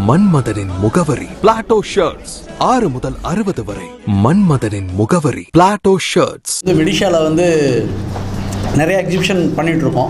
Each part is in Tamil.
மன்மதனின் முகவரி பிளாட்டோ ஷர்ட்ஸ் ஆறு முதல் அறுபது வரை மன்மதனின் முகவரி பிளாட்டோ ஷர்ட்ஸ் வந்து மெடிஷாவில் வந்து நிறைய எக்ஸிபிஷன் பண்ணிகிட்ருக்கோம்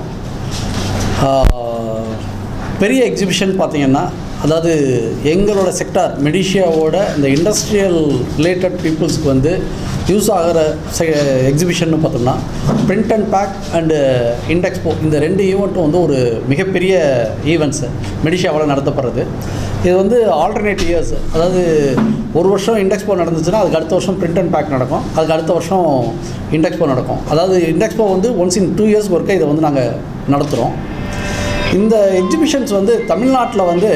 பெரிய எக்ஸிபிஷன் பார்த்தீங்கன்னா அதாவது எங்களோட செக்டார் மெடிஷியாவோட இந்த இண்டஸ்ட்ரியல் ரிலேட்டட் பீப்புள்ஸ்க்கு வந்து யூஸ் ஆகிற எக்ஸிபிஷன் பார்த்தோம்னா பிரிண்ட் அண்ட் பேக் அண்டு இண்டெக்ஸ்போ இந்த ரெண்டு ஈவெண்ட்டும் வந்து ஒரு மிகப்பெரிய ஈவெண்ட்ஸு மெடிஷியாவில் நடத்தப்படுறது இது வந்து ஆல்டர்னேட் இயர்ஸ் அதாவது ஒரு வருஷம் இண்டெக்ஸ்போ நடந்துச்சுன்னா அதுக்கு அடுத்த வருஷம் பிரிண்ட் அண்ட் பேக் நடக்கும் அதுக்கு அடுத்த வருஷம் இண்டெக்ஸ்போ நடக்கும் அதாவது இண்டெக்ஸ்போ வந்து ஒன்ஸ் இன் டூ இயர்ஸ்க்கு ஒருக்க இதை வந்து நாங்கள் நடத்துகிறோம் இந்த எக்ஸிபிஷன்ஸ் வந்து தமிழ்நாட்டில் வந்து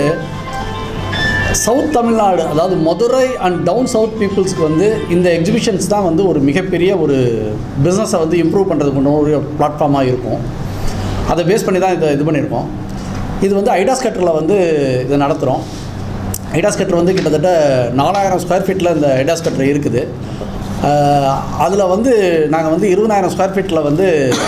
சவுத் தமிழ்நாடு அதாவது மதுரை அண்ட் டவுன் சவுத் பீப்புள்ஸ்க்கு வந்து இந்த எக்ஸிபிஷன்ஸ் தான் வந்து ஒரு மிகப்பெரிய ஒரு பிஸ்னஸை வந்து இம்ப்ரூவ் பண்ணுறதுக்கு ஒரு பிளாட்ஃபார்மாக இருக்கும் அதை பேஸ் பண்ணி தான் இதை இது பண்ணியிருக்கோம் இது வந்து ஐடாஸ் கட்டரில் வந்து இதை நடத்துகிறோம் ஐடாஸ் கட்டர் வந்து கிட்டத்தட்ட நாலாயிரம் ஸ்கொயர் ஃபீட்டில் இந்த ஐடாஸ் கட்டர் இருக்குது அதில் வந்து நாங்கள் வந்து இருபதாயிரம் ஸ்கொயர் ஃபீட்டில் வந்து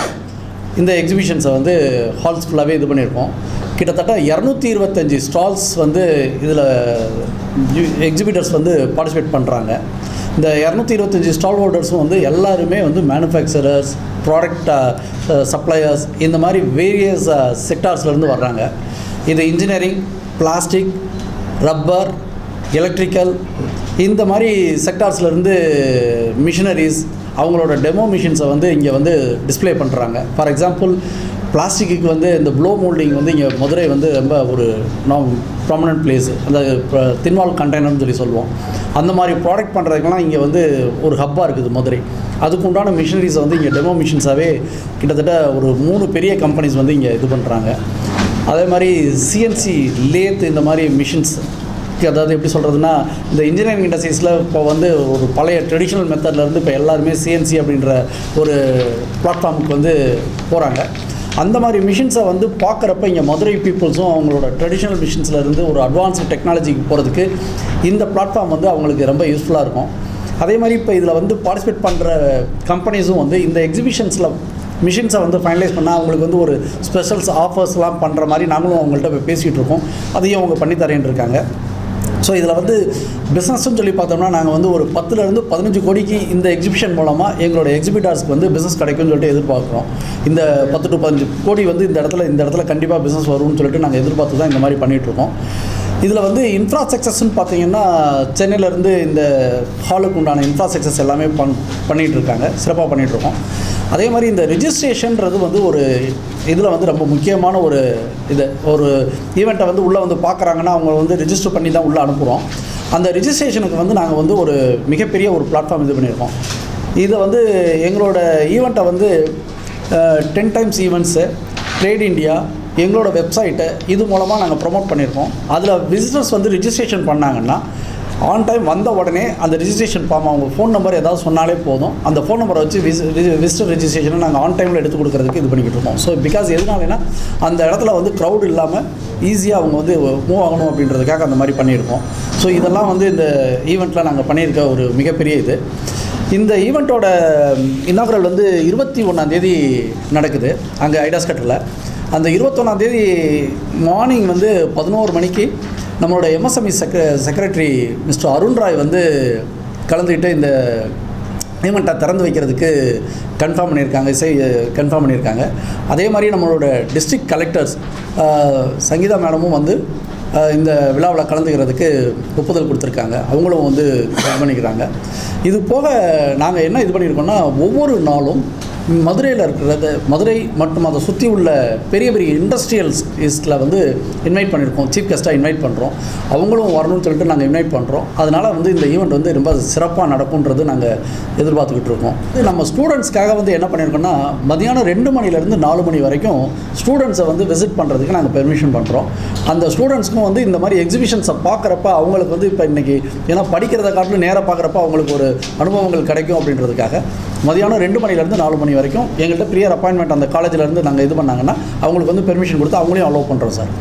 இந்த எக்ஸிபிஷன்ஸை வந்து ஹால்ஸ் ஃபுல்லாகவே இது பண்ணியிருக்கோம் கிட்டத்தட்ட இரநூத்தி இருபத்தஞ்சி ஸ்டால்ஸ் வந்து இதில் எக்ஸிபிட்டர்ஸ் வந்து பார்ட்டிசிபேட் பண்ணுறாங்க இந்த இரநூத்தி இருபத்தஞ்சி ஸ்டால் ஹோல்டர்ஸும் வந்து எல்லாருமே வந்து மேனுஃபேக்சரர்ஸ் ப்ராடக்ட் சப்ளையர்ஸ் இந்த மாதிரி வேரியஸ் செக்டார்ஸ்லேருந்து வர்றாங்க இது இன்ஜினியரிங் பிளாஸ்டிக் ரப்பர் எலக்ட்ரிக்கல் இந்த மாதிரி செக்டார்ஸ்லேருந்து மிஷினரிஸ் அவங்களோட டெமோ மிஷின்ஸை வந்து இங்கே வந்து டிஸ்ப்ளே பண்ணுறாங்க ஃபார் எக்ஸாம்பிள் பிளாஸ்டிக்கு வந்து இந்த ப்ளோ மோல்டிங் வந்து இங்கே மதுரை வந்து ரொம்ப ஒரு நாம் ப்ராமினன்ட் பிளேஸ் அந்த தின்வால் கண்டெய்னர்னு சொல்லி சொல்லுவோம் அந்த மாதிரி ப்ராடக்ட் பண்ணுறதுக்கெல்லாம் இங்கே வந்து ஒரு ஹப்பாக இருக்குது மதுரை அதுக்கு உண்டான மிஷினரிஸை வந்து இங்கே டெமோ மிஷின்ஸாகவே கிட்டத்தட்ட ஒரு மூணு பெரிய கம்பெனிஸ் வந்து இங்கே இது பண்ணுறாங்க அதே மாதிரி சிஎன்சி லேத் இந்த மாதிரி மிஷின்ஸ் அதாவது எப்படி சொல்கிறதுனா இந்த இன்ஜினியரிங் இண்டஸ்ட்ரீஸில் இப்போ வந்து ஒரு பழைய ட்ரெடிஷ்னல் மெத்தட்லேருந்து இப்போ எல்லாருமே சிஎன்சி அப்படின்ற ஒரு பிளாட்ஃபார்முக்கு வந்து போகிறாங்க அந்த மாதிரி மிஷின்ஸை வந்து பார்க்குறப்ப இங்கே மதுரை பீப்புள்ஸும் அவங்களோட ட்ரெடிஷ்னல் மிஷின்ஸ்லேருந்து ஒரு அட்வான்ஸ்டு டெக்னாலஜிக்கு போகிறதுக்கு இந்த பிளாட்ஃபார்ம் வந்து அவங்களுக்கு ரொம்ப யூஸ்ஃபுல்லாக இருக்கும் அதே மாதிரி இப்போ இதில் வந்து பார்ட்டிசிபேட் பண்ணுற கம்பெனிஸும் வந்து இந்த எக்ஸிபிஷன்ஸில் மிஷின்ஸை வந்து ஃபைனலைஸ் பண்ணால் அவங்களுக்கு வந்து ஒரு ஸ்பெஷல்ஸ் ஆஃபர்ஸ்லாம் பண்ணுற மாதிரி நாங்களும் அவங்கள்ட்ட இப்போ பேசிகிட்டு இருக்கோம் அதையும் அவங்க பண்ணி தரேன் இருக்காங்க ஸோ இதில் வந்து பிஸ்னஸ்னு சொல்லி பார்த்தோம்னா நாங்கள் வந்து ஒரு பத்துலேருந்து பதினஞ்சு கோடிக்கு இந்த எக்ஸிபிஷன் மூலமாக எங்களோட எக்ஸிபிட்டர்ஸ்க்கு வந்து பிஸ்னஸ் கிடைக்கும்னு சொல்லிட்டு எதிர்பார்க்குறோம் இந்த பத்து டு பதினஞ்சு கோடி வந்து இந்த இடத்துல இந்த இடத்துல கண்டிப்பாக பிஸ்னஸ் வரும்னு சொல்லிட்டு நாங்கள் எதிர்பார்த்து தான் இந்த மாதிரி பண்ணிகிட்ருக்கோம் இதில் வந்து இன்ஃப்ராஸ்ட்ரக்சர்ஸ்னு பார்த்தீங்கன்னா சென்னையிலேருந்து இந்த ஹாலுக்கு உண்டான இன்ஃப்ராஸ்ட்ரக்சர்ஸ் எல்லாமே பண் பண்ணிகிட்டு இருக்காங்க சிறப்பாக பண்ணிகிட்ருக்கோம் அதே மாதிரி இந்த ரிஜிஸ்ட்ரேஷன்றது வந்து ஒரு இதில் வந்து ரொம்ப முக்கியமான ஒரு இது ஒரு ஈவெண்ட்டை வந்து உள்ளே வந்து பார்க்குறாங்கன்னா அவங்க வந்து ரிஜிஸ்டர் பண்ணி தான் உள்ளே அனுப்புகிறோம் அந்த ரிஜிஸ்ட்ரேஷனுக்கு வந்து நாங்கள் வந்து ஒரு மிகப்பெரிய ஒரு பிளாட்ஃபார்ம் இது பண்ணியிருக்கோம் இதை வந்து எங்களோட ஈவெண்ட்டை வந்து ten times events trade India எங்களோட வெப்சைட்டை இது மூலமாக நாங்கள் ப்ரொமோட் பண்ணியிருக்கோம் அதில் விசிட்டர்ஸ் வந்து ரிஜிஸ்ட்ரேஷன் பண்ணாங்கன்னா ஆன் டைம் வந்த உடனே அந்த ரிஜிஸ்ட்ரேஷன் ஃபார்ம் அவங்க ஃபோன் நம்பர் ஏதாவது சொன்னாலே போதும் அந்த ஃபோன் நம்பரை வச்சு விஸ் விசிட்டர் ரிஜிஸ்ட்ரேஷனை நாங்கள் ஆன் டைமில் எடுத்து கொடுக்கறதுக்கு இது பண்ணிக்கிட்டு இருக்கோம் ஸோ பிகாஸ் எதனாலனா அந்த இடத்துல வந்து க்ரௌட் இல்லாமல் ஈஸியாக அவங்க வந்து மூவ் ஆகணும் அப்படின்றதுக்காக அந்த மாதிரி பண்ணியிருக்கோம் ஸோ இதெல்லாம் வந்து இந்த ஈவெண்ட்டில் நாங்கள் பண்ணியிருக்க ஒரு மிகப்பெரிய இது இந்த ஈவெண்ட்டோட இன்னாகரல் வந்து இருபத்தி ஒன்றாந்தேதி நடக்குது அங்கே ஐடாஸ் கட்டில் அந்த இருபத்தொன்னாந்தேதி மார்னிங் வந்து பதினோரு மணிக்கு நம்மளோட எம்எஸ்எம்இ செக்ர செக்ரட்டரி மிஸ்டர் அருண் ராய் வந்து கலந்துக்கிட்டு இந்த ஈவெண்ட்டை திறந்து வைக்கிறதுக்கு கன்ஃபார்ம் பண்ணியிருக்காங்க இசை கன்ஃபார்ம் பண்ணியிருக்காங்க அதே மாதிரி நம்மளோட டிஸ்ட்ரிக்ட் கலெக்டர்ஸ் சங்கீதா மேடமும் வந்து இந்த விழாவில் கலந்துக்கிறதுக்கு ஒப்புதல் கொடுத்துருக்காங்க அவங்களும் வந்து இது பண்ணிக்கிறாங்க இது போக நாங்கள் என்ன இது பண்ணியிருக்கோம்னா ஒவ்வொரு நாளும் மதுரையில் இருக்கிறத மதுரை மற்றும் அதை சுற்றி உள்ள பெரிய பெரிய இண்டஸ்ட்ரியல்ஸில் வந்து இன்வைட் பண்ணியிருக்கோம் சீஃப் கெஸ்ட்டாக இன்வைட் பண்ணுறோம் அவங்களும் வரணும்னு சொல்லிட்டு நாங்கள் இன்வைட் பண்ணுறோம் அதனால் வந்து இந்த ஈவெண்ட் வந்து ரொம்ப சிறப்பாக நடக்கும்ன்றது நாங்கள் எதிர்பார்த்துக்கிட்டு இருக்கோம் இது நம்ம ஸ்டூடெண்ட்ஸ்க்காக வந்து என்ன பண்ணியிருக்கோம்னா மதியானம் ரெண்டு மணிலேருந்து நாலு மணி வரைக்கும் ஸ்டூடெண்ட்ஸை வந்து விசிட் பண்ணுறதுக்கு நாங்கள் பெர்மிஷன் பண்ணுறோம் அந்த ஸ்டூடெண்ட்ஸ்க்கும் வந்து இந்த மாதிரி எக்ஸிபிஷன்ஸை பார்க்குறப்ப அவங்களுக்கு வந்து இப்போ இன்றைக்கி ஏன்னா படிக்கிறத காட்டிலும் நேராக பார்க்குறப்ப அவங்களுக்கு ஒரு அனுபவங்கள் கிடைக்கும் அப்படின்றதுக்காக மதியானம் ரெண்டு மணிலேருந்து நாலு மணி வரைக்கும் எங்கள்கிட்ட ப்ரியர் அப்பாயின்மெண்ட் அந்த காலேஜிலேருந்து நாங்கள் இது பண்ணாங்கன்னா அவங்களுக்கு வந்து பெர்மிஷன் கொடுத்து அவங்களையும் அலோவ் பண்ணுறோம் சார்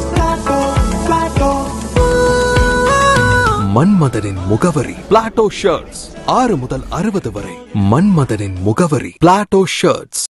மன்மதனின் முகவரி பிளாட்டோ ஷர்ட்ஸ் ஆறு முதல் அறுபது வரை மன்மதனின் முகவரி பிளாட்டோ ஷர்ட்ஸ்